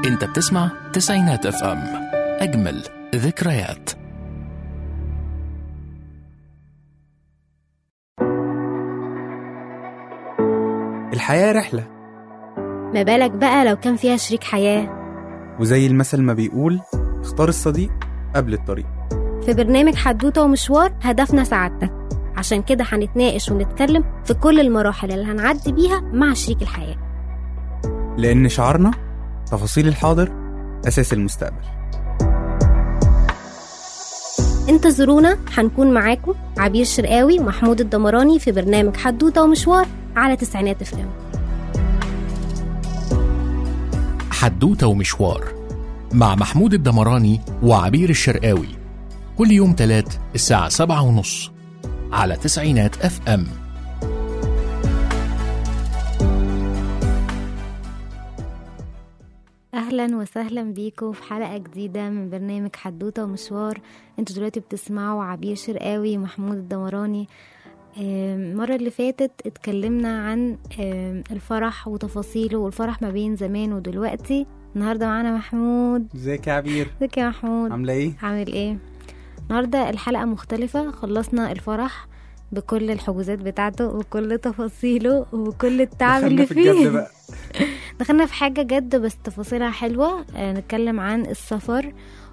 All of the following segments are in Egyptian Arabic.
انت بتسمع تسعينات اف ام اجمل ذكريات الحياة رحلة ما بالك بقى لو كان فيها شريك حياة وزي المثل ما بيقول اختار الصديق قبل الطريق في برنامج حدوتة ومشوار هدفنا سعادتك عشان كده هنتناقش ونتكلم في كل المراحل اللي هنعدي بيها مع شريك الحياة لأن شعارنا تفاصيل الحاضر أساس المستقبل انتظرونا هنكون معاكم عبير شرقاوي ومحمود الدمراني في برنامج حدوتة ومشوار على تسعينات اف ام حدوتة ومشوار مع محمود الدمراني وعبير الشرقاوي كل يوم تلات الساعة سبعة ونص على تسعينات اف ام اهلا وسهلا بيكم في حلقه جديده من برنامج حدوته ومشوار انتوا دلوقتي بتسمعوا عبير شرقاوي ومحمود الدمراني آم، المرة اللي فاتت اتكلمنا عن آم، الفرح وتفاصيله والفرح ما بين زمان ودلوقتي النهاردة معانا محمود ازيك يا عبير ازيك يا محمود عاملة ايه؟ عامل ايه النهاردة الحلقة مختلفة خلصنا الفرح بكل الحجوزات بتاعته وكل تفاصيله وكل التعب دخلنا اللي في فيه الجد بقى دخلنا في حاجة جد بس تفاصيلها حلوة آه، نتكلم عن السفر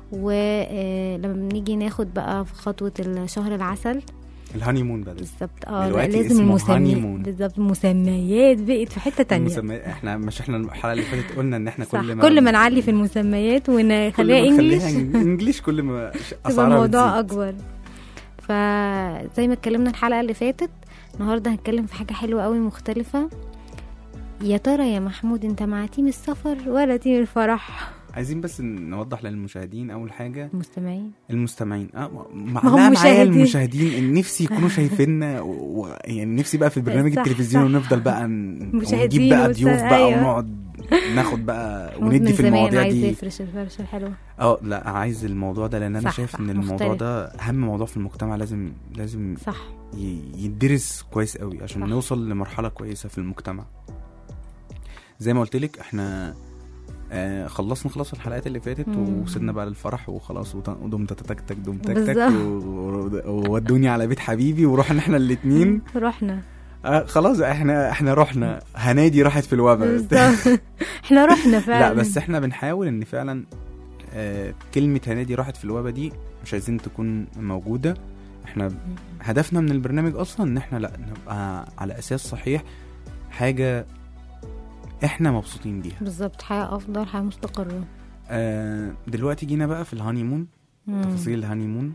ولما بنيجي ناخد بقى في خطوة الشهر العسل الهاني مون بقى بالظبط اه لا، دلوقتي لازم اسمه المسميات honeymoon. بالظبط المسميات بقت في حتة تانية المسمى... احنا مش احنا الحلقة اللي فاتت قلنا ان احنا صح كل ما كل ما نعلي في المسميات كل ونخليها ما انجلش نخليها انجليش كل ما تبقى اسعارها الموضوع بتزيد. اكبر فزي ما اتكلمنا الحلقه اللي فاتت النهارده هنتكلم في حاجه حلوه قوي مختلفه يا ترى يا محمود انت مع تيم السفر ولا تيم الفرح عايزين بس نوضح للمشاهدين اول حاجة المستمعين المستمعين اه هم معلقة معايا مشاهدين. المشاهدين ان نفسي يكونوا شايفيننا و... و- يعني نفسي بقى في برنامج صح، التلفزيون صح. ونفضل بقى ن... مشاهدين ونجيب بقى وس- ضيوف بقى أيوة. ونقعد ناخد بقى محمود وندي من في زمان المواضيع عايز دي يفرش الفرشه الحلوه اه لا عايز الموضوع ده لان انا صح، شايف صح، ان الموضوع مختلف. ده اهم موضوع في المجتمع لازم لازم صح ي- يدرس كويس قوي عشان صح. نوصل لمرحله كويسه في المجتمع زي ما قلت لك احنا آه خلصنا خلاص الحلقات اللي فاتت مم. ووصلنا بقى للفرح وخلاص وت- ودمت تتكتك دم تك تك بالظبط. و- وودوني على بيت حبيبي ورحنا احنا الاتنين رحنا آه خلاص احنا احنا رحنا هنادي راحت في الوبا بالظبط احنا رحنا فعلا لا بس احنا بنحاول ان فعلا آه كلمة هنادي راحت في الوبا دي مش عايزين تكون موجودة احنا هدفنا من البرنامج اصلا ان احنا لا نبقى على اساس صحيح حاجة احنا مبسوطين بيها بالظبط حياه افضل حياه مستقره آه دلوقتي جينا بقى في الهاني مون مم. تفاصيل الهاني مون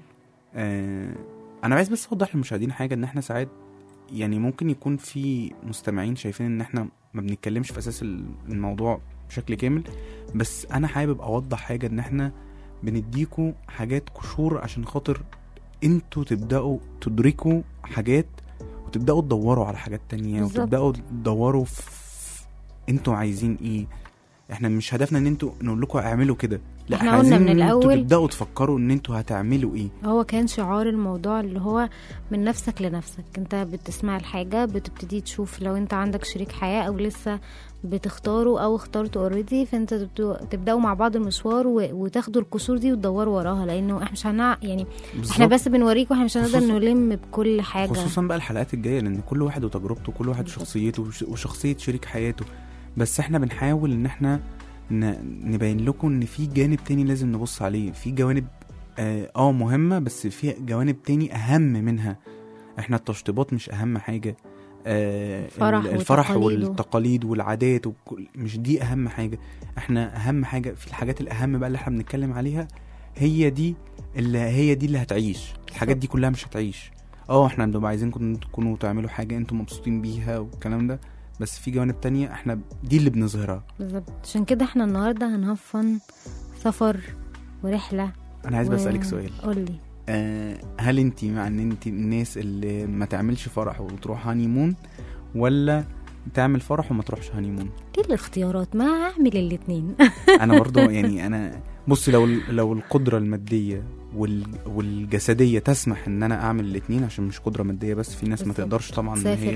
آه انا عايز بس اوضح للمشاهدين حاجة ان احنا ساعات يعني ممكن يكون في مستمعين شايفين ان احنا ما بنتكلمش في اساس الموضوع بشكل كامل بس انا حابب اوضح حاجه ان احنا بنديكوا حاجات قشور عشان خاطر انتوا تبداوا تدركوا حاجات وتبداوا تدوروا على حاجات تانية بالظبط. وتبداوا تدوروا في انتوا عايزين ايه احنا مش هدفنا ان انتوا نقول لكم اعملوا كده لا احنا احنا قلنا عايزين من ان انتوا الأول- تبداوا تفكروا ان انتوا هتعملوا ايه هو كان شعار الموضوع اللي هو من نفسك لنفسك انت بتسمع الحاجة بتبتدي تشوف لو انت عندك شريك حياة او لسه بتختاره او اخترته اوريدي فانت تبدو- تبداوا مع بعض المشوار و... وتاخدوا القشور دي وتدوروا وراها لانه احنا مش هنع... يعني احنا بالظبط. بس بنوريكم احنا مش هنقدر خصوصا- نلم بكل حاجة خصوصا بقى الحلقات الجايه لان كل واحد وتجربته كل واحد بالظبط. وشخصيته وش- وشخصيه شريك حياته بس احنا بنحاول ان احنا ن- نبين لكم ان في جانب تاني لازم نبص عليه في جوانب اه, آه مهمه بس في جوانب تاني اهم منها احنا التشطيبات مش اهم حاجه آه الفرح ال- الفرح وتقاليده. والتقاليد والعادات وكل مش دي اهم حاجه احنا اهم حاجه في الحاجات الاهم بقى اللي احنا بنتكلم عليها هي دي اللي هي دي اللي هتعيش الحاجات دي كلها مش هتعيش اه احنا بنبقى عايزينكم تكونوا تعملوا حاجه انتم مبسوطين بيها والكلام ده بس في جوانب تانية احنا دي اللي بنظهرها بالظبط عشان كده احنا النهاردة هنهفن سفر ورحلة انا عايز و- بسالك سؤال قولي آه هل انت مع ان انت من الناس اللي ما تعملش فرح وتروح هاني مون ولا تعمل فرح وما تروحش هاني مون ليه الاختيارات ما اعمل الاتنين انا برضو يعني انا بصي لو لو القدره الماديه وال والجسديه تسمح ان انا اعمل الاثنين عشان مش قدره ماديه بس في ناس ما بالظبط. تقدرش طبعا ان تسافر. هي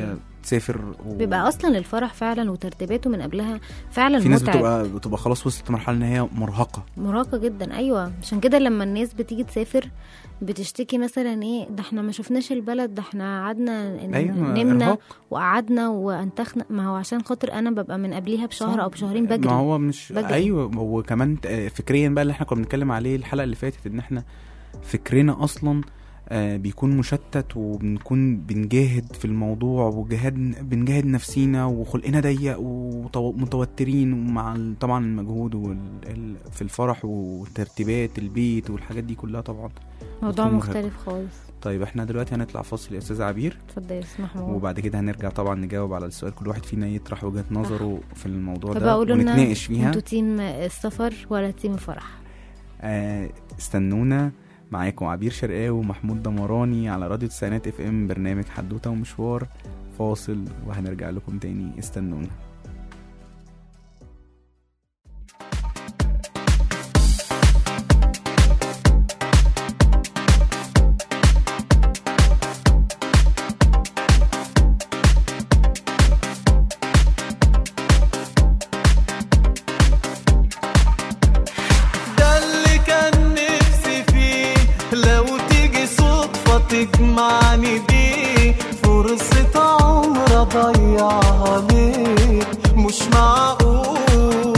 تسافر و... بيبقى اصلا الفرح فعلا وترتيباته من قبلها فعلا في ناس متعب بتبقى بتبقى خلاص وصلت لمرحله ان هي مرهقه مراهقة جدا ايوه عشان كده لما الناس بتيجي تسافر بتشتكي مثلا ايه ده احنا ما شفناش البلد ده احنا قعدنا ن- ايوه نمنا إرهاق. وقعدنا وانتخنا ما هو عشان خاطر انا ببقى من قبليها بشهر او بشهرين بجري ما هو مش بجري. ايوه وكمان ت- آه، فكريا بقى اللي احنا كنا بنتكلم عليه الحلقه اللي فاتت ان احنا فكرنا اصلا آه، بيكون مشتت وبنكون بنجاهد في الموضوع وجهاد بنجاهد نفسينا وخلقنا ضيق ومتوترين ومع ال- طبعا المجهود وال... ال- في الفرح وترتيبات البيت والحاجات دي كلها طبعا موضوع بتكون مرهقة. مختلف خالص طيب احنا دلوقتي هنطلع فاصل يا استاذ عبير اتفضل يا استاذ محمود وبعد كده هنرجع طبعا نجاوب على السؤال كل واحد فينا يطرح وجهة نظره في الموضوع طب ده قولوا لنا ونتناقش فيها انتوا تيم السفر ولا تيم الفرح آه، استنونا معاكم عبير شرقاوي ومحمود دمراني على راديو تسعينات اف ام برنامج حدوته ومشوار فاصل وهنرجع لكم تاني استنونا ده اللي كان نفسي فيه لو تيجي صدفة تجمعني بيه فرصة عمر أضيعها ليه مش معقول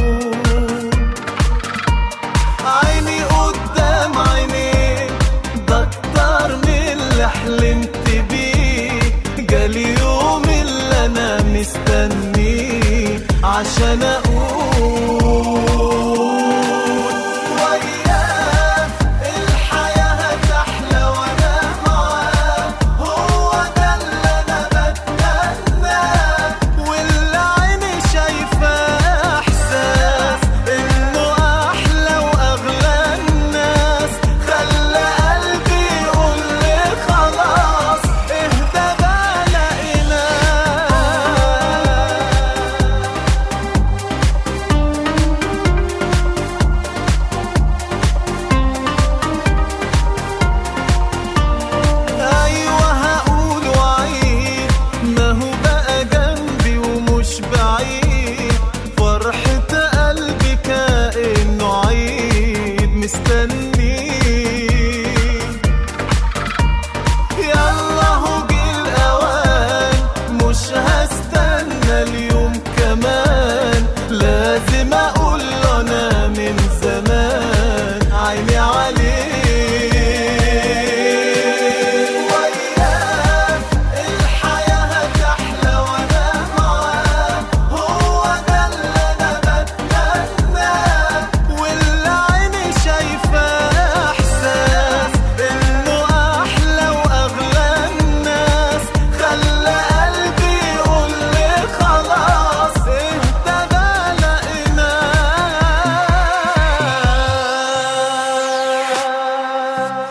عيني قدام عينيك ده أكتر من اللي حلمت بيه جالي يوم اللي أنا مستنيه عشان أقول وياه الحياة هتحلى وأنا معاه هو ده اللي أنا بتمناه واللي عيني شايفاه إحساس إنه أحلى وأغلى الناس خلى قلبي يقول لي خلاص اهدى بقى لقيناه ايوه هقول وعيد ما هو بقى جنبي ومش بعيد فرحة قلبي كأنه عيد مستنيه يلا هو جه الاوان مش هستنى اليوم كمان لازم اقول له انا من زمان عيني عليه وياه الحياة هتحلى وانا معاه هو ده اللي انا بتمناه واللي عيني شايفاه احساس انه احلى واغلى الناس خلى قلبي يقول لي خلاص اهدى بقى لقيناه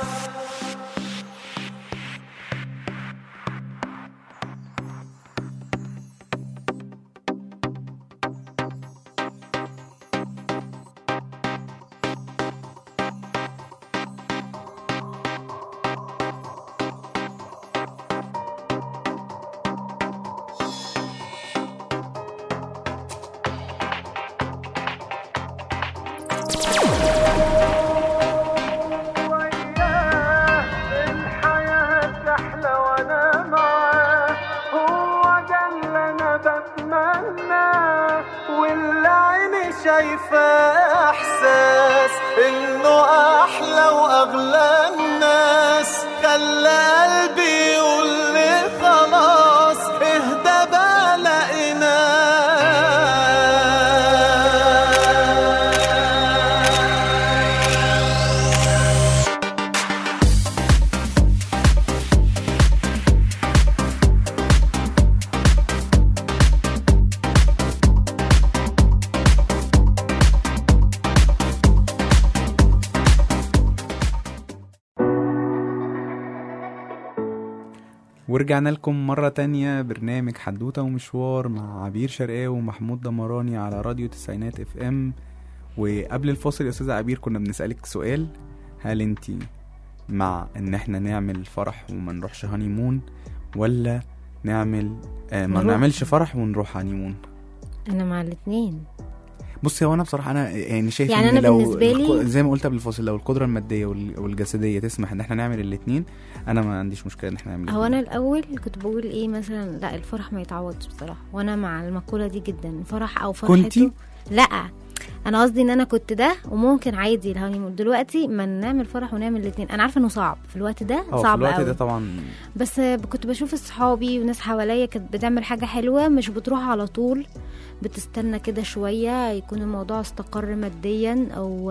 الحياة تحلى وانا معاه هو ده اللي انا بتمناه واللي عيني شايفاه احساس انه احلى واغلى الناس خلى قلبي يقول لي خلاص اهدى بقى لقيناه ورجعنا لكم مرة تانية برنامج حدوتة ومشوار مع عبير شرقاوي ومحمود دمراني على راديو تسعينات اف ام وقبل الفاصل يا استاذة عبير كنا بنسألك سؤال هل انتي مع ان احنا نعمل فرح وما نروحش هاني مون ولا نعمل آه ما نروح. نعملش فرح ونروح هانيمون انا مع الاتنين بصي هو انا بصراحه انا يعني شايف يعني ان أنا لو بالنسبة لي- الق- زي ما قلت قبل الفاصل لو القدره الماديه وال- والجسديه تسمح ان احنا نعمل الاثنين انا ما عنديش مشكله ان احنا نعمل هو انا الاتنين. الاول كنت بقول ايه مثلا لا الفرح ما يتعوضش بصراحه وانا مع المقوله دي جدا فرح او فرحته كنتي؟ لا انا قصدي ان انا كنت ده وممكن عادي الهانيمون دلوقتي ما نعمل فرح ونعمل الاثنين انا عارفه انه صعب في الوقت ده اه في صعب الوقت قوي ده طبعا بس كنت بشوف اصحابي وناس حواليا كانت بتعمل حاجه حلوه مش بتروح على طول بتستنى كده شويه يكون الموضوع استقر ماديا او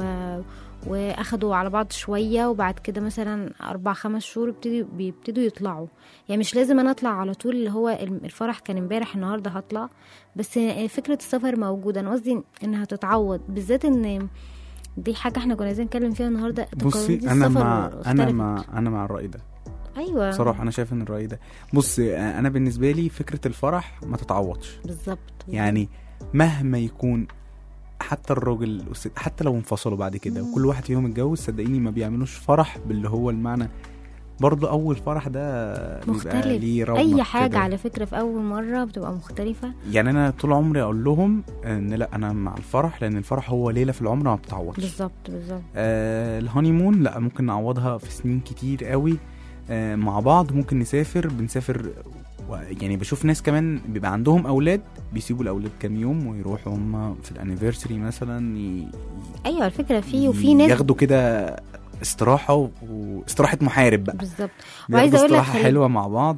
واخدوا على بعض شويه وبعد كده مثلا اربع خمس شهور بيبتدوا بيبتدوا يطلعوا يعني مش لازم انا اطلع على طول اللي هو الفرح كان امبارح النهارده هطلع بس فكره السفر موجوده انا قصدي انها تتعوض بالذات ان دي حاجه احنا كنا عايزين نتكلم فيها النهارده بصي تقاليد انا السفر مع انا اختلفت. مع انا مع الراي ده ايوه بصراحه انا شايف ان الراي ده بصي آه، انا بالنسبه لي فكره الفرح ما تتعوضش بالظبط يعني مهما يكون حتى الراجل والست حتى لو انفصلوا بعد كده مم. وكل واحد فيهم اتجوز صدقيني ما بيعملوش فرح باللي هو المعنى برضه اول فرح ده بيبقى مختلف ليه رونق اي حاجه كده. على فكره في اول مره بتبقى مختلفه يعني انا طول عمري اقول لهم ان لا انا مع الفرح لان الفرح هو ليله في العمر ما بتتعوضش بالظبط بالظبط آه الهانيمون لا ممكن نعوضها في سنين كتير قوي آه مع بعض ممكن نسافر بنسافر و- يعني بشوف ناس كمان بيبقى عندهم اولاد بيسيبوا الاولاد كام يوم ويروحوا هم في الانيفرساري مثلا ي... ايوه الفكره في وفي ناس ياخدوا كده استراحه و- واستراحه محارب بقى بالظبط بياخدوا وعايزه اقول لك استراحه خلي- حلوه مع بعض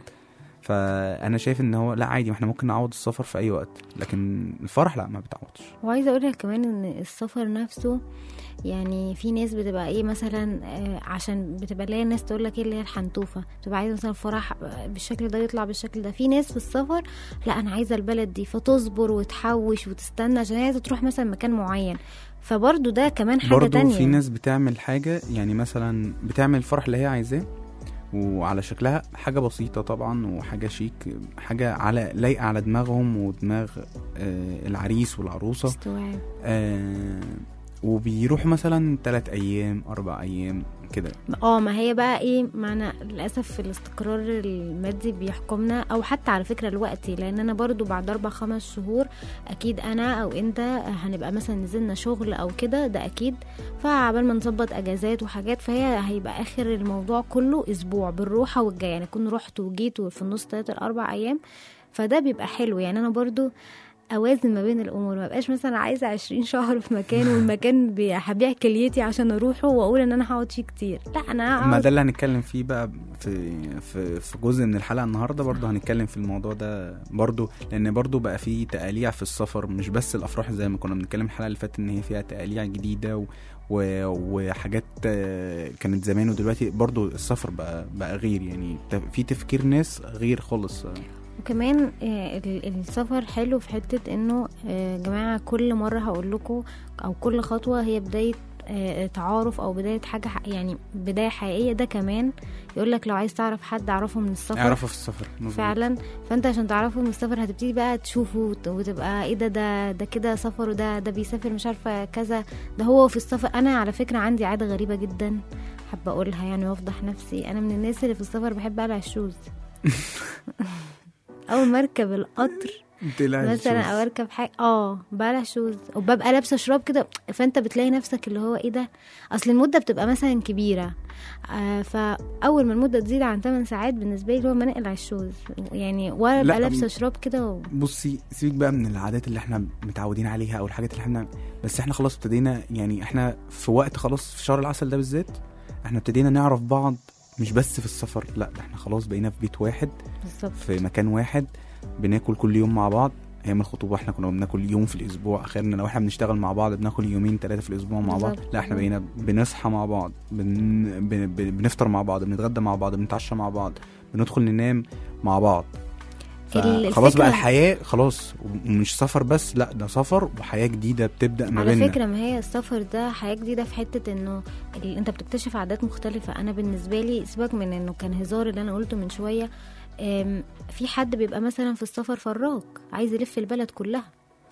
فانا شايف ان هو لا عادي ما احنا ممكن نعوض السفر في اي وقت لكن الفرح لا ما بيتعوضش وعايزه اقول لك كمان ان السفر نفسه يعني في ناس بتبقى ايه مثلا آه، عشان بتبقى ليا ناس تقول لك ايه اللي هي الحنتوفه بتبقى عايزه مثلا فرح بالشكل ده يطلع بالشكل ده في ناس في السفر لا انا عايزه البلد دي فتصبر وتحوش وتستنى عشان هي عايزه تروح مثلا مكان معين فبرضه ده كمان حاجه برضو تانية في ناس بتعمل حاجة يعني مثلا بتعمل الفرح اللي هي عايزاه وعلى شكلها حاجة بسيطة طبعا وحاجة شيك حاجة على لايقة على دماغهم ودماغ آه العريس والعروسة استوعاب آه وبيروحوا مثلا تلات أيام أربع أيام كده اه ما هي بقى ايه معنا للاسف الاستقرار المادي بيحكمنا او حتى على فكره الوقتي لان انا برضو بعد اربع خمس شهور اكيد انا او انت هنبقى مثلا نزلنا شغل او كده ده اكيد فعبال ما نظبط اجازات وحاجات فهي هيبقى اخر الموضوع كله اسبوع بالروحه والجايه يعني اكون رحت وجيت وفي النص تلات الاربع ايام فده بيبقى حلو يعني انا برضو اوازن ما بين الامور ما بقاش مثلا عايزه 20 شهر في مكان والمكان بي- هبيع كليتي عشان اروحه واقول ان انا هقعد فيه كتير لا انا ما هقعد ده اللي هنتكلم فيه بقى في في في جزء من الحلقه النهارده برضو هنتكلم في الموضوع ده برضو لان برضو بقى فيه تقاليع في السفر مش بس الافراح زي ما كنا بنتكلم الحلقه اللي فاتت ان هي فيها تقاليع جديده و و وحاجات آه، كانت زمان ودلوقتي برضو السفر بقى بقى غير يعني تف- في تفكير ناس غير خالص وكمان آه، ال- السفر حلو في حتة انه آه، جماعة كل مرة هقول لكم او كل خطوة هي بداية آه، تعارف او بداية حاجة ح- يعني بداية حقيقية ده كمان يقول لك لو عايز تعرف حد اعرفه من السفر اعرفوا في السفر مظبوط. فعلا فانت عشان تعرفه من السفر هتبتدي بقى تشوفه وت- وتبقى ايه ده ده ده كده سفر وده ده بيسافر مش عارفه كذا ده هو في السفر انا على فكره عندي عاده غريبه جدا حابه اقولها يعني وافضح نفسي انا من الناس اللي في السفر بحب اقلع الشوز اول ما اركب القطر تقلع مثلا الشوز. او اركب حاجه اه بقلع شوز وببقى لابسه شراب كده فانت بتلاقي نفسك اللي هو ايه ده اصل المده بتبقى مثلا كبيره آه فاول ما المده تزيد عن 8 ساعات بالنسبه لي اللي هو ما نقلع الشوز يعني ولا لا، ابقى لابسه شراب كده و... بصي سيبك بقى من العادات اللي احنا متعودين عليها او الحاجات اللي احنا بس احنا خلاص ابتدينا يعني احنا في وقت خلاص في شهر العسل ده بالذات احنا ابتدينا نعرف بعض مش بس في السفر لا ده احنا خلاص بقينا في بيت واحد بالظبط في مكان واحد بناكل كل يوم مع بعض ايام الخطوبه احنا كنا بناكل يوم في الاسبوع اخرنا لو احنا بنشتغل مع بعض بناكل يومين ثلاثه في الاسبوع مع بعض بالظبط. لا احنا بقينا بنصحى مع بعض بن... بن... بن... بنفطر مع بعض بنتغدى مع بعض بنتعشى مع بعض بندخل ننام مع بعض ال- خلاص بقى الفكرة- الحياه خلاص ومش سفر بس لا ده سفر وحياه جديده بتبدا ما على بيننا فكرة ما هي السفر ده حياة جديدة في حتة انه ال... انت بتكتشف عادات مختلفة انا بالنسبة لي سيبك من انه كان هزار اللي انا قلته من شوية أم، في حد بيبقى مثلا في السفر فراك عايز يلف البلد كلها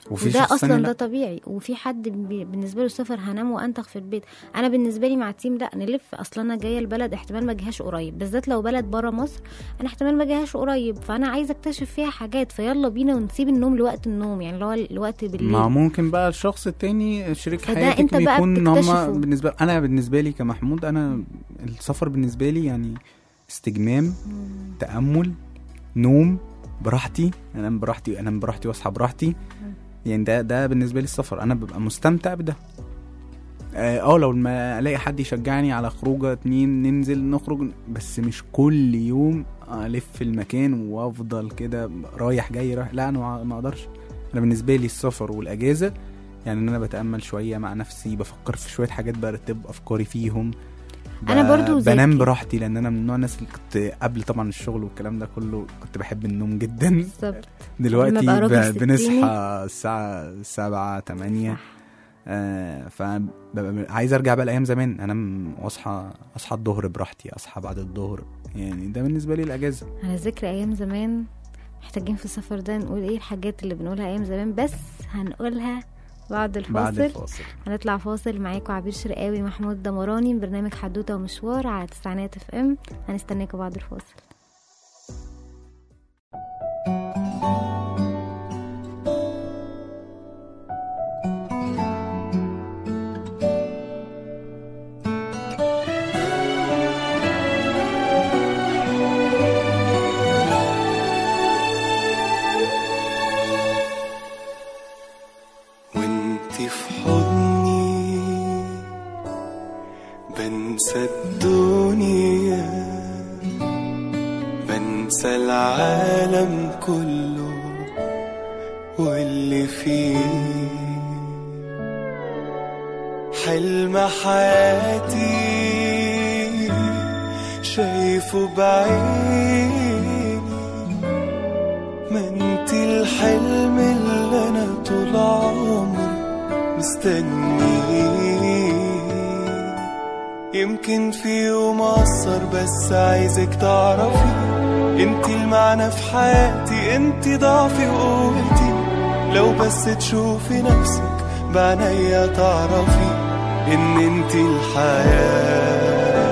وفي وده شخص اصلا تاني ده لا. طبيعي وفي حد بي- بالنسبه له السفر هنام وانتخ في البيت انا بالنسبه لي مع التيم لا نلف اصلا انا جايه البلد احتمال ما اجيهاش قريب بالذات لو بلد بره مصر انا احتمال ما اجيهاش قريب فانا عايزه اكتشف فيها حاجات فيلا بينا ونسيب النوم لوقت النوم يعني اللي هو الوقت بالليل ما ممكن بقى الشخص التاني شريك فده حياتك أنت بقى يكون ان بتكتشفه. هم بالنسبه انا بالنسبه لي كمحمود انا السفر بالنسبه لي يعني استجمام تامل نوم براحتي انام براحتي انام براحتي واصحى براحتي يعني ده ده بالنسبه لي السفر انا ببقى مستمتع بده اه آه، لو ما الاقي حد يشجعني على خروجه اتنين ننزل نخرج بس مش كل يوم الف المكان وافضل كده رايح جاي رايح لا انا ما- ما اقدرش انا بالنسبه لي السفر والاجازه يعني ان انا بتامل شويه مع نفسي بفكر في شويه حاجات برتب افكاري فيهم ب- أنا برضو زيك بنام كده. براحتي لان انا من نوع الناس اللي كنت قبل طبعا الشغل والكلام ده كله كنت بحب النوم جدا بالظبط دلوقتي أبقى راجل ب- ستيني. بنصحى الساعة سبعة تمانية صح. آه فببقى عايز ارجع بقى لايام زمان انام واصحى اصحى الظهر براحتي اصحى بعد الظهر يعني ده بالنسبه لي الاجازه على ذكر ايام زمان محتاجين في السفر ده نقول ايه الحاجات اللي بنقولها ايام زمان بس هنقولها بعد الفاصل بعد الفاصل هنطلع فاصل معاكم عبير شرقاوي محمود دمراني من برنامج حدوته ومشوار على تسعينات اف ام هنستناكم بعد الفاصل وانتي في حضني بنسى الدنيا بنسى العالم كله واللي فيه حلم حياتي شايفه بعيني ما انت الحلم اللي انا طول عمري مستنيه يمكن في يوم اقصر بس عايزك تعرفي انت المعنى في حياتي انت ضعفي وقوتي لو بس تشوفي نفسك بعينيا تعرفي ان انت الحياه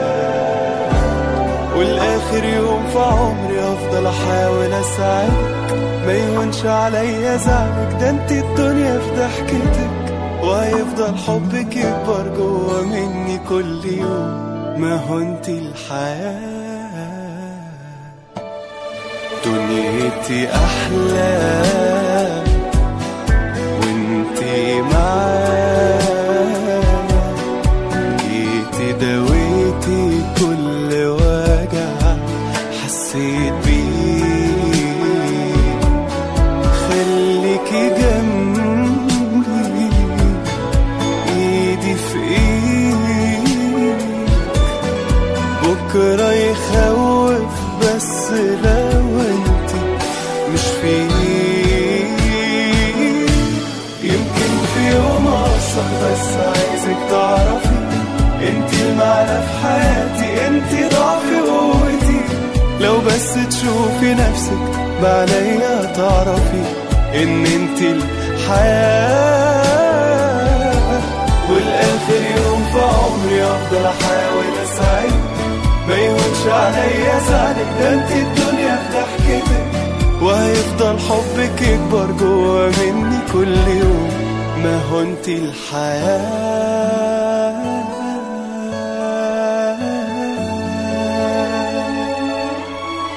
والاخر يوم في عمري افضل احاول اساعدك ما يهونش عليا زعلك ده انت الدنيا في ضحكتك وهيفضل حبك يكبر جوا مني كل يوم ما هو انت الحياة دنيتي احلى وانتي معايا جيتي دويتي كل وجع حسيت بيه خليكي جنبي ايدي في ايدك بكرة يخوف بس لو انت مش فيه يمكن في يوم اقصر بس عايزك تعرفي انت المعنى في حياتي انت ضعفي وقوتي لو بس تشوفي نفسك بعينيا تعرفي ان انت الحياة والاخر يوم في عمري افضل احاول اسعدك ما يهونش عليا زعلك ده انت الدنيا في ضحكتك وهيفضل حبك يكبر جوا مني كل يوم ما هو انت الحياة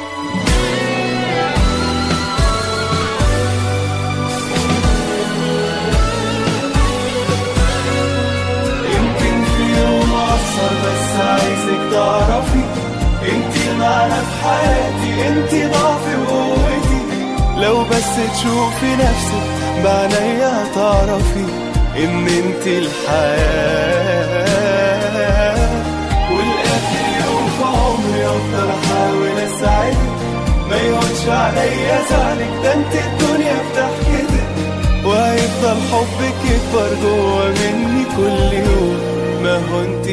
يمكن في يوم اقصر بس عايزك تعرفي انت المعنى في حياتي انت ضعفي وقوتي لو بس تشوفي نفسك بعينيا تعرفي ان انت الحياة والاخر يوم في عمري افضل احاول اساعدك ما يهونش عليا زعلك ده انت الدنيا في ضحكتك وهيفضل حبك يكبر جوا مني كل يوم ما هو انت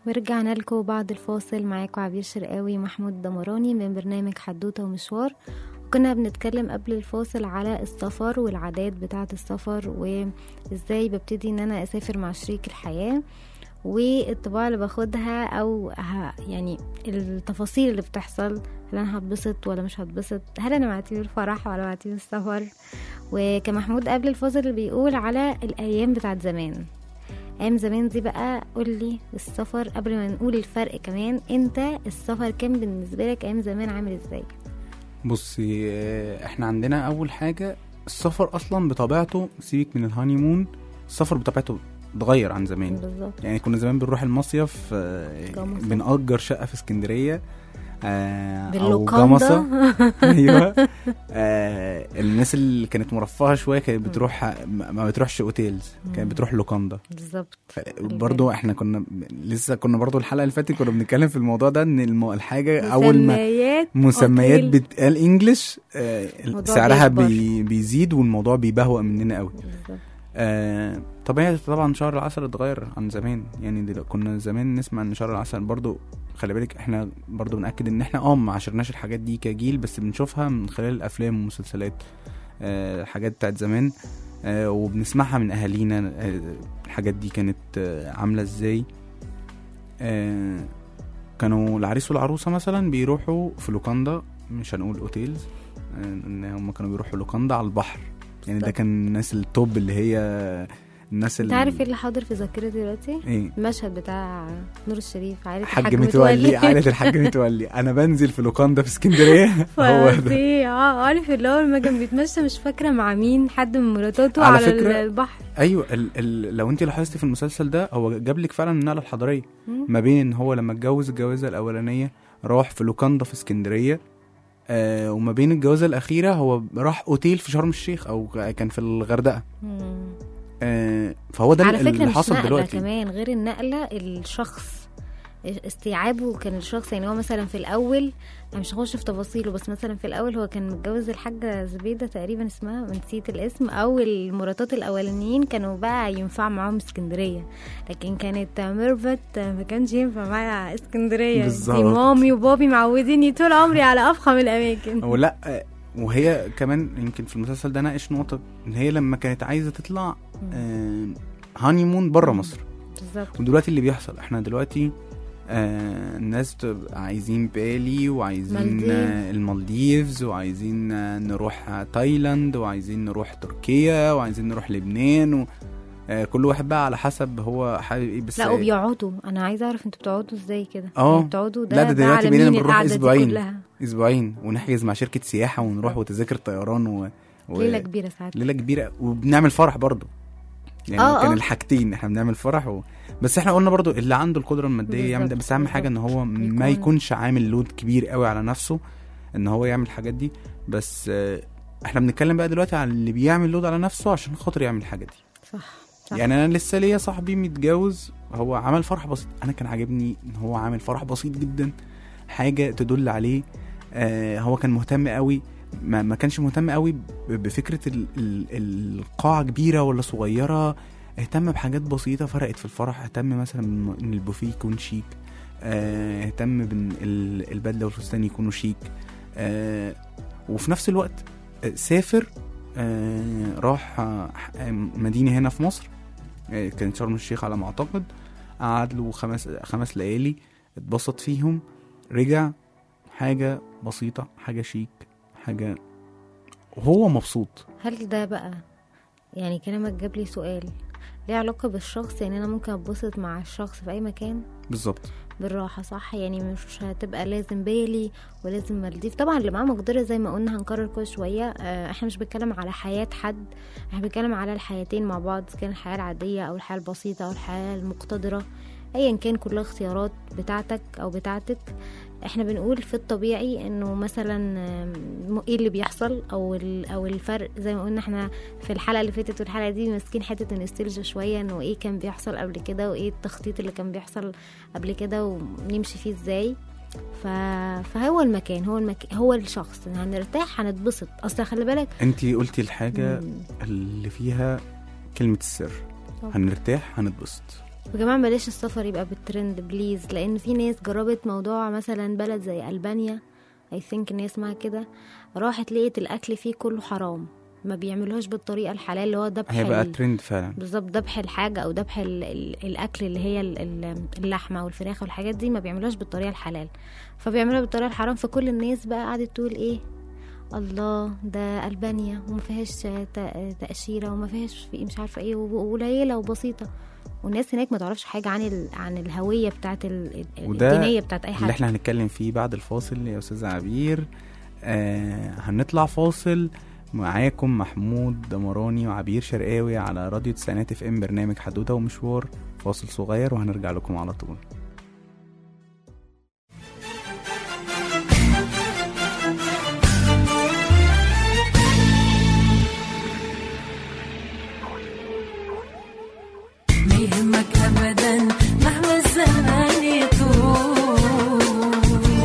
ورجعنا لكم بعد الفاصل معاكم عبير شرقاوي محمود دمراني من برنامج حدوتة ومشوار كنا بنتكلم قبل الفاصل على السفر والعادات بتاعة السفر وازاي ببتدي ان انا اسافر مع شريك الحياة والطباع اللي باخدها او ه- يعني التفاصيل اللي بتحصل هل انا هتبسط ولا مش هتبسط هل انا معتبر الفرح ولا معتبر السفر وكمحمود قبل الفاصل اللي بيقول على الايام بتاعت زمان ايام زمان دي بقى قولي السفر قبل ما نقول الفرق كمان انت السفر كان بالنسبه لك ايام زمان عامل ازاي بصي آه، احنا عندنا اول حاجه السفر اصلا بطبيعته سيبك من الهاني مون السفر بطبيعته اتغير عن زمان بالظبط يعني كنا زمان بنروح المصيف آه، جمصة. بنأجر شقه في اسكندريه آه، او باللوكاندا جمصه ايوه آه الناس اللي كانت مرفهه شويه كانت بتروح ما ما بتروحش اوتيلز كانت بتروح لوكاندا بالظبط برضو احنا كنا لسه كنا برضو الحلقه اللي فاتت كنا بنتكلم في الموضوع ده ان الم- الحاجه اول ما مسميات مسميات أوتيل. بتقال انجلش آه الموضوع سعرها بيكبر. بي بيزيد والموضوع بيبهوأ مننا قوي بالظبط. آه طبيعي طبعا شهر العسل اتغير عن زمان يعني دل... كنا زمان نسمع ان شهر العسل برضو خلي بالك احنا برضو بنأكد ان احنا اه ما عشرناش الحاجات دي كجيل بس بنشوفها من خلال الافلام والمسلسلات آه الحاجات بتاعت زمان آه وبنسمعها من اهالينا آه الحاجات دي كانت آه عامله ازاي آه كانوا العريس والعروسه مثلا بيروحوا في لوكاندا مش هنقول اوتيلز آه، ان هم كانوا بيروحوا لوكاندا على البحر يعني ده بالظبط. كان الناس التوب اللي هي الناس انت عارف ايه اللي حاضر في ذاكرتي دلوقتي ايه المشهد بتاع نور الشريف عائله حاج متولي عائلة الحاج متولي انا بنزل في لوكاندا في اسكندريه هو ده فظيع عارف اللي هو لما كان بيتمشى مش فاكره مع مين حد من مراتاته على على, فكرة- البحر ايوه ال ال لو انت لاحظتي في المسلسل ده هو جاب لك فعلا النقله الحضاريه مم. ما بين ان هو لما اتجوز الجوازه الاولانيه راح في لوكاندا في اسكندريه آه وما بين الجوازه الاخيره هو راح اوتيل في شرم الشيخ او كان في الغردقه مم. آه فهو ده على فكره اللي مش حصل نقله دلوقتي كمان غير النقله الشخص استيعابه كان الشخص يعني هو مثلا في الاول انا مش هخش في تفاصيله بس مثلا في الاول هو كان متجوز الحاجه زبيده تقريبا اسمها نسيت الاسم او المراتات الاولانيين كانوا بقى ينفع معاهم اسكندريه لكن كانت ميرفت ما كانش ينفع معاها اسكندريه بالظبط. دي مامي وبابي معوديني طول عمري على افخم الاماكن هو لا آه، وهي كمان يمكن في المسلسل ده ناقش نقطه ان هي لما كانت عايزه تطلع هاني مون بره مصر بالظبط ودلوقتي اللي بيحصل احنا دلوقتي آه الناس بتبقى عايزين بالي وعايزين مالديف. آه المالديفز وعايزين آه نروح آه تايلاند وعايزين نروح تركيا وعايزين نروح لبنان و آه كل واحد بقى على حسب هو حابب ايه بس لا وبيقعدوا انا عايزه اعرف انتوا بتقعدوا ازاي كده اه. يعني بتقعدوا ده لا، ده دلوقتي على بقينا مين بنروح القعدة دي أسبوعين. كلها؟ اسبوعين ونحجز مع شركه سياحه ونروح وتذاكر طيران و... و... ليله كبيره ساعات ليله كبيره وبنعمل فرح برضو يعني اه، كان اه. الحاجتين احنا بنعمل فرح و... بس احنا قلنا برضو اللي عنده القدره الماديه يعمل ده بالظبط، بس اهم حاجه ان هو ما يكون- يكونش عامل لود كبير قوي على نفسه ان هو يعمل الحاجات دي بس آه، احنا بنتكلم بقى دلوقتي على اللي بيعمل لود على نفسه عشان خاطر يعمل الحاجه دي صح صح. يعني انا لسه ليا صاحبي متجوز هو عمل فرح بسيط انا كان عاجبني ان هو عامل فرح بسيط جدا حاجه تدل عليه آه هو كان مهتم قوي ما, ما كانش مهتم قوي ب- بفكره ال ال القاعه كبيره ولا صغيره اهتم بحاجات بسيطه فرقت في الفرح اهتم مثلا بإن- ان البوفيه يكون شيك آه، اهتم بان ال- البدله والفستان يكونوا شيك آه، وفي نفس الوقت آه، سافر آه، راح آه، ح- مدينه هنا في مصر آه، كانت شرم الشيخ على ما اعتقد قعد له خمس خمس ليالي اتبسط فيهم رجع حاجه بسيطه حاجه شيك حاجه وهو مبسوط هل ده بقى يعني كلامك جاب لي سؤال ليه علاقة بالشخص يعني أنا ممكن أتبسط مع الشخص في أي مكان بالظبط بالراحة صح يعني مش هتبقى لازم بالي ولازم مالديف طبعا اللي معاه مقدرة زي ما قلنا هنكرر كل شوية آه، احنا مش بنتكلم على حياة حد احنا بنتكلم على الحياتين مع بعض إذا كان الحياة العادية أو الحياة البسيطة أو الحياة المقتدرة أيا كان كلها اختيارات بتاعتك أو بتاعتك احنا بنقول في الطبيعي انه مثلا آم، ايه اللي بيحصل او ال- او الفرق زي ما قلنا احنا في الحلقه اللي فاتت والحلقه دي ماسكين حته النستلجيا شويه انه ايه كان بيحصل قبل كده وايه التخطيط اللي كان بيحصل قبل كده ونمشي فيه ازاي ف... فهو المكان هو المكان هو الشخص هنرتاح هنتبسط اصل خلي بالك انت قلتي الحاجه مم، اللي فيها كلمه السر طبعا. هنرتاح هنتبسط يا جماعه بلاش السفر يبقى بالترند بليز لان في ناس جربت موضوع مثلا بلد زي البانيا اي ثينك ان هي اسمها كده راحت لقيت الاكل فيه كله حرام ما بيعملوهاش بالطريقه الحلال اللي هو ذبح هي بقى ال- ترند فعلا بالظبط ذبح الحاجه او ذبح ال- ال- الاكل اللي هي ال- ال- اللحمه والفراخ والحاجات دي ما بيعملوهاش بالطريقه الحلال فبيعملوها بالطريقه الحرام فكل الناس بقى قعدت تقول ايه الله ده البانيا وما فيهاش ت- تاشيره وما فيهاش في مش عارفه ايه وقليله وبسيطه والناس هناك ما تعرفش حاجه عن ال... عن الهويه بتاعت ال... وده الدينيه بتاعت اي اللي حد احنا هنتكلم فيه بعد الفاصل يا استاذ عبير آه هنطلع فاصل معاكم محمود دمراني وعبير شرقاوي على راديو تسعينات اف ام برنامج حدوته ومشوار فاصل صغير وهنرجع لكم على طول ما يهمك ابدا مهما الزمان يطول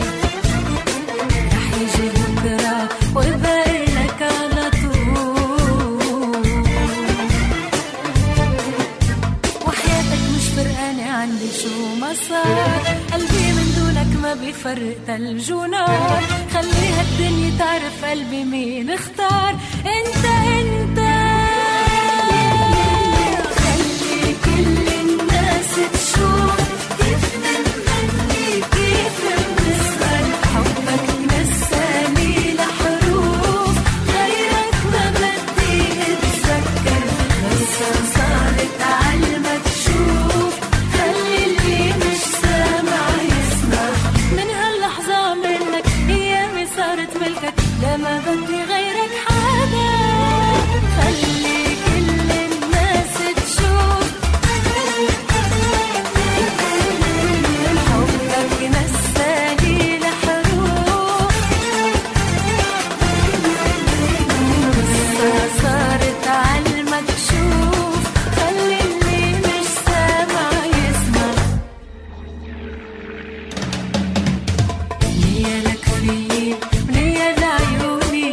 رح يجي بكره ويبقى لك على طول وحياتك مش فرقانة عندي شو ما صار قلبي من دونك ما بيفرق تلج ونار خليها الدنيا تعرف قلبي مين اختار انت انت خلي كل الناس تشوف كيف بنغني كيف بنسهر حبك نساني لحروف غيرك ما بدي اتذكر لسه صارت عالما تشوف خلي اللي مش سامع يسمع من هاللحظة منك ايامي صارت ملكك لا ما بدي غيرك حدا خلي كل الناس تشوف حبك نساني لحروف لسه صارت عالما تشوف خلي اللي مش سامع يسمع نية لك فيي ونية لعيوني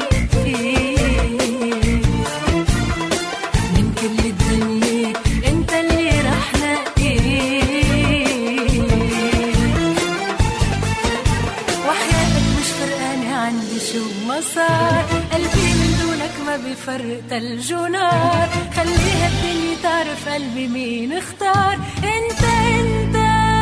فيك من كل الدنيا انت اللي رح نقيك وحياتك مش فرقانة عندي شو ما صار قلبي من دونك ما بيفرق تلج ونار خليها الدنيا تعرف قلبي مين اختار انت انت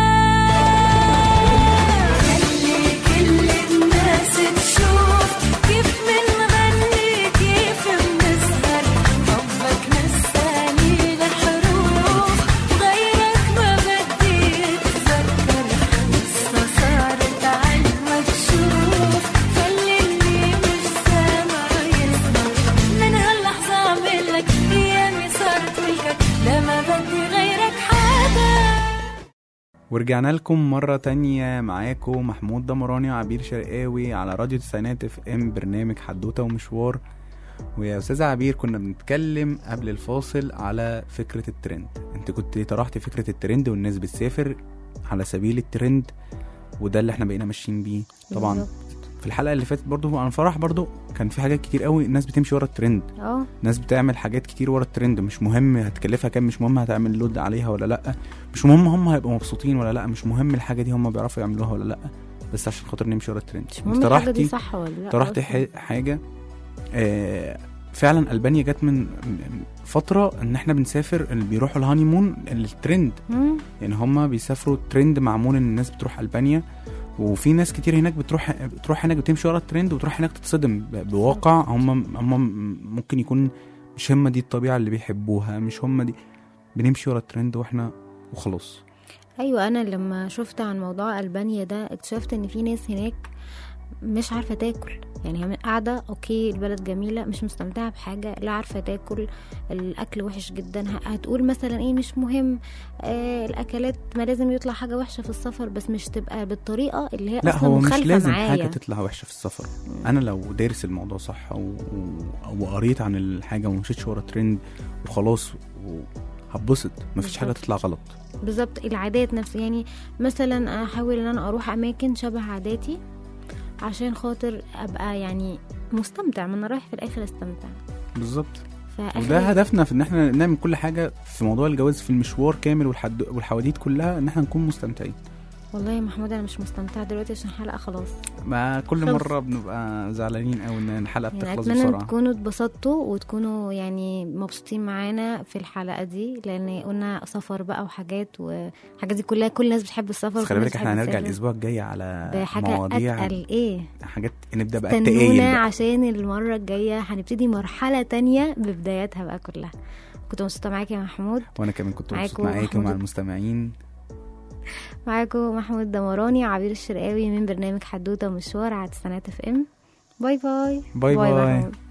خلي كل الناس تشوف كيف منغني كيف بنسهر حبك نساني لحروف غيرك ما بدي اتذكر لسه صارت عالما تشوف خلي اللي مش سامع يسمع من هاللحظة اعمل لك ايامي صارت ملكك لا ما بدي غيرك حدا ورجعنا لكم مرة تانية معاكم محمود دمراني وعبير شرقاوي على راديو تسعينات اف ام برنامج حدوتة ومشوار ويا أستاذة عبير كنا بنتكلم قبل الفاصل على فكرة الترند انت كنت طرحت فكرة الترند والناس بتسافر على سبيل الترند وده اللي احنا بقينا ماشيين بيه طبعا بالظبط. في الحلقة اللي فاتت برضو عن فرح برضو كان في حاجات كتير قوي الناس بتمشي ورا الترند اه ناس بتعمل حاجات كتير ورا الترند مش مهم هتكلفها كام مش مهم هتعمل لود عليها ولا لا مش مهم هم هيبقوا مبسوطين ولا لا مش مهم الحاجه دي هم بيعرفوا يعملوها ولا لا بس عشان خاطر نمشي ورا الترند مش مهم الحاجه دي طرحتي صح ولا لا طرحتي أصلاً. ح- حاجه آه فعلا البانيا جت من من فتره ان احنا بنسافر اللي بيروحوا الهاني مون الترند مم. يعني هم بيسافروا ترند معمول ان الناس بتروح البانيا وفي ناس كتير هناك بتروح بتروح هناك بتمشي ورا الترند وتروح هناك تتصدم ب- بواقع هم هم ممكن يكون مش هم دي الطبيعه اللي بيحبوها مش هم دي بنمشي ورا الترند واحنا وخلاص ايوه انا لما شفت عن موضوع البانيا ده اكتشفت ان في ناس هناك مش عارفه تاكل يعني هي قاعده اوكي البلد جميله مش مستمتعه بحاجه لا عارفه تاكل الاكل وحش جدا ه- هتقول مثلا ايه مش مهم آه الاكلات ما لازم يطلع حاجه وحشه في السفر بس مش تبقى بالطريقه اللي هي لا اصلا هو مش مخالفه لازم معايا حاجه تطلع وحشه في السفر انا لو دارس الموضوع صح و... و... وقريت عن الحاجه ومشيتش ورا ترند وخلاص و... هتبسط مفيش حاجه بالظبط. تطلع غلط بالظبط العادات نفس يعني مثلا احاول ان انا اروح اماكن شبه عاداتي عشان خاطر ابقى يعني مستمتع ما انا رايح في الاخر استمتع بالظبط فآخر وده هدفنا في ان احنا نعمل كل حاجه في موضوع الجواز في المشوار كامل والحد والحواديت كلها ان احنا نكون مستمتعين والله يا محمود انا مش مستمتعه دلوقتي عشان الحلقه خلاص ما كل خلص. مره بنبقى زعلانين قوي ان الحلقه يعني بتخلص اتمنى ان بسرعه تكونوا اتبسطتوا وتكونوا يعني مبسوطين معانا في الحلقه دي لان قلنا سفر بقى وحاجات والحاجات دي كلها كل الناس بتحب السفر بس وكل خلي الناس بالك احنا بتحب هنرجع تسافر. الاسبوع الجاي على بحاجه مواضيع اتقل ايه حاجات نبدا بقى التقايل استنونا بقى عشان المره الجايه هنبتدي مرحله تانية ببداياتها بقى كلها كنت مبسوطه معاك يا محمود وانا كمان كنت مبسوط معاكم معاكي ومع محمود. المستمعين معاكم محمود دمراني عبير الشرقاوي من برنامج حدوته ومشوار على تسعينات اف ام باي باي باي باي. محمود